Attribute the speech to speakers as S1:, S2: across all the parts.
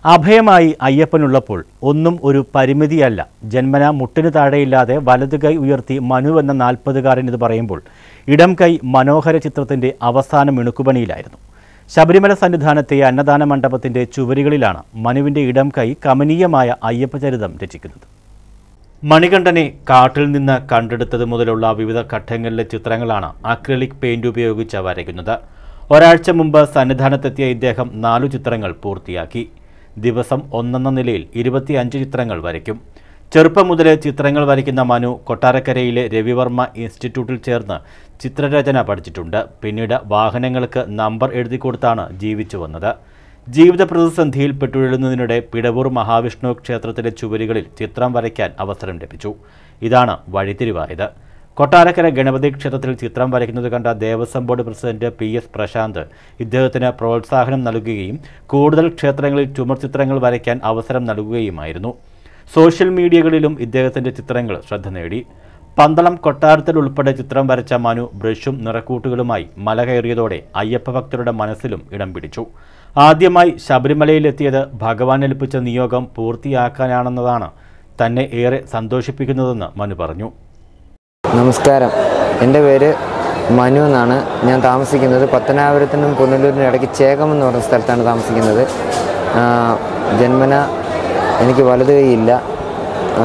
S1: അഭയമായി അയ്യപ്പനുള്ളപ്പോൾ ഒന്നും ഒരു പരിമിതിയല്ല ജന്മന മുട്ടിന് താഴെയില്ലാതെ വലതു കൈ ഉയർത്തി മനു എന്ന നാൽപ്പതുകാരൻ ഇത് പറയുമ്പോൾ ഇടം കൈ മനോഹര ചിത്രത്തിന്റെ അവസാന മിണുക്കുപണിയിലായിരുന്നു ശബരിമല സന്നിധാനത്തെ അന്നദാന മണ്ഡപത്തിന്റെ ചുവരുകളിലാണ് മനുവിന്റെ ഇടം കൈ കമനീയമായ അയ്യപ്പചരിതം രചിക്കുന്നത് മണികണ്ഠനെ കാട്ടിൽ നിന്ന് കണ്ടെടുത്തത് മുതലുള്ള വിവിധ ഘട്ടങ്ങളിലെ ചിത്രങ്ങളാണ് അക്രിലിക് പെയിന്റ് ഉപയോഗിച്ച് വരയ്ക്കുന്നത് ഒരാഴ്ച മുമ്പ് സന്നിധാനത്തെത്തിയ ഇദ്ദേഹം നാലു ചിത്രങ്ങൾ പൂർത്തിയാക്കി ദിവസം ഒന്നെന്ന നിലയിൽ ഇരുപത്തിയഞ്ച് ചിത്രങ്ങൾ വരയ്ക്കും ചെറുപ്പം മുതലേ ചിത്രങ്ങൾ വരയ്ക്കുന്ന മനു കൊട്ടാരക്കരയിലെ രവിവർമ്മ ഇൻസ്റ്റിറ്റ്യൂട്ടിൽ ചേർന്ന് ചിത്രരചന പഠിച്ചിട്ടുണ്ട് പിന്നീട് വാഹനങ്ങൾക്ക് നമ്പർ എഴുതി കൊടുത്താണ് ജീവിച്ചു വന്നത് ജീവിത പ്രതിസന്ധിയിൽ പെട്ടുഴലുന്നതിനിടെ പിടവൂർ മഹാവിഷ്ണു ക്ഷേത്രത്തിലെ ചുവരുകളിൽ ചിത്രം വരയ്ക്കാൻ അവസരം ലഭിച്ചു ഇതാണ് വഴിത്തിരിവായത് കൊട്ടാരക്കര ഗണപതി ക്ഷേത്രത്തിൽ ചിത്രം വരയ്ക്കുന്നത് കണ്ട Devaswom board president P S Prashanth ഇദ്ദേഹത്തിന് പ്രോത്സാഹനം നൽകുകയും കൂടുതൽ ക്ഷേത്രങ്ങളിൽ ചുമർ ചിത്രങ്ങൾ വരയ്ക്കാൻ അവസരം നൽകുകയുമായിരുന്നു സോഷ്യൽ മീഡിയകളിലും ഇദ്ദേഹത്തിന്റെ ചിത്രങ്ങൾ ശ്രദ്ധ നേടി പന്തളം കൊട്ടാരത്തിൽ ഉൾപ്പെടെ ചിത്രം വരച്ച മനു ബ്രഷും നിറക്കൂട്ടുകളുമായി മല കയറിയതോടെ അയ്യപ്പ ഭക്തരുടെ മനസ്സിലും ഇടം പിടിച്ചു ആദ്യമായി ശബരിമലയിലെത്തിയത് ഭഗവാൻ ഏൽപ്പിച്ച നിയോഗം പൂർത്തിയാക്കാനാണെന്നതാണ് തന്നെ ഏറെ സന്തോഷിപ്പിക്കുന്നതെന്ന് മനു പറഞ്ഞു
S2: നമസ്കാരം എൻ്റെ പേര് മനു എന്നാണ് ഞാൻ താമസിക്കുന്നത് പത്തനാപുരത്തിനും പുനലൂരിനും ഇടയ്ക്ക് ചേകം എന്ന് പറഞ്ഞ സ്ഥലത്താണ് താമസിക്കുന്നത് ആ, ജന്മന എനിക്ക് വലത് കൈയില്ല ആ,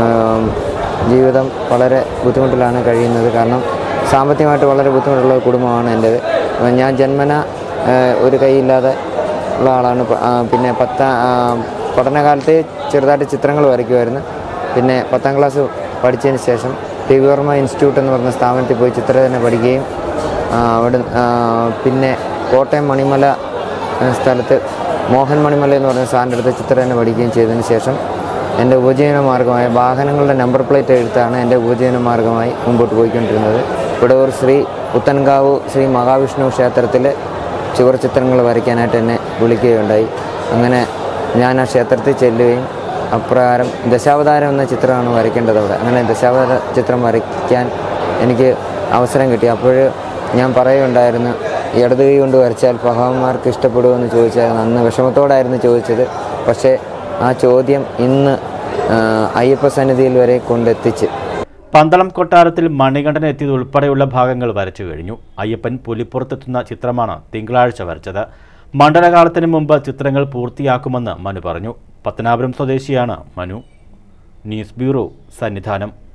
S2: ജീവിതം വളരെ ബുദ്ധിമുട്ടിലാണ് കഴിയുന്നത് കാരണം സാമ്പത്തികമായിട്ട് വളരെ ബുദ്ധിമുട്ടുള്ള ഒരു കുടുംബമാണ് എൻ്റേത് അപ്പോൾ ഞാൻ ജന്മന ആ, ഒരു കൈയില്ലാതെ ഉള്ള ആളാണ് പ- ആ, പിന്നെ പത്ത ആ, പഠനകാലത്ത് ചെറുതായിട്ട് ചിത്രങ്ങൾ വരയ്ക്കുമായിരുന്നു പിന്നെ പത്താം ക്ലാസ് പഠിച്ചതിന് ശേഷം രവിവർമ്മ ഇൻസ്റ്റിറ്റ്യൂട്ട് എന്ന് പറഞ്ഞ സ്ഥാപനത്തിൽ പോയി ചിത്രരചന പഠിക്കുകയും ആ, അവിടെ ആ, പിന്നെ കോട്ടയം മണിമല എന്ന സ്ഥലത്ത് മോഹൻ മണിമല എന്ന് പറഞ്ഞ സാറിൻ്റെ അടുത്ത് ചിത്രരചന പഠിക്കുകയും ചെയ്തതിന് ശേഷം എൻ്റെ ഉപജീവന മാർഗമായ വാഹനങ്ങളുടെ നമ്പർ പ്ലേറ്റ് എഴുത്താണ് എൻ്റെ ഉപജീവന മാർഗമായി മുമ്പോട്ട് പോയിക്കൊണ്ടിരുന്നത് വിടവൂർ ശ്രീ പുത്തൻകാവ് ശ്രീ മഹാവിഷ്ണു ക്ഷേത്രത്തിൽ ചുവർ ചിത്രങ്ങൾ വരയ്ക്കാനായിട്ട് എന്നെ വിളിക്കുകയുണ്ടായി അങ്ങനെ ഞാൻ ആ ക്ഷേത്രത്തിൽ ചെല്ലുകയും അപ്രകാരം ദശാവതാരം എന്ന ചിത്രമാണ് വരയ്ക്കേണ്ടത് അവിടെ അങ്ങനെ ദശാവതാര ചിത്രം വരയ്ക്കാൻ എനിക്ക് അവസരം കിട്ടി അപ്പോൾ ഞാൻ പറയുണ്ടായിരുന്നു ഇടത് കൈ കൊണ്ട് വരച്ചാൽ ഭഗവാന്മാർക്ക് ഇഷ്ടപ്പെടുമെന്ന് ചോദിച്ചായിരുന്നു അന്ന് വിഷമത്തോടായിരുന്നു ചോദിച്ചത് പക്ഷേ ആ ചോദ്യം ഇന്ന് ആ, അയ്യപ്പ സന്നിധിയിൽ വരെ കൊണ്ടെത്തിച്ച്
S1: പന്തളം കൊട്ടാരത്തിൽ മണികണ്ഠൻ എത്തിയത് ഉൾപ്പെടെയുള്ള ഭാഗങ്ങൾ വരച്ചു കഴിഞ്ഞു അയ്യപ്പൻ പുലിപ്പുറത്തെത്തുന്ന ചിത്രമാണ് തിങ്കളാഴ്ച വരച്ചത് മണ്ഡലകാലത്തിന് മുമ്പ് ചിത്രങ്ങൾ പൂർത്തിയാക്കുമെന്ന് മനു പറഞ്ഞു പത്തനാപുരം സ്വദേശിയാണ് മനു ന്യൂസ് ബ്യൂറോ സന്നിധാനം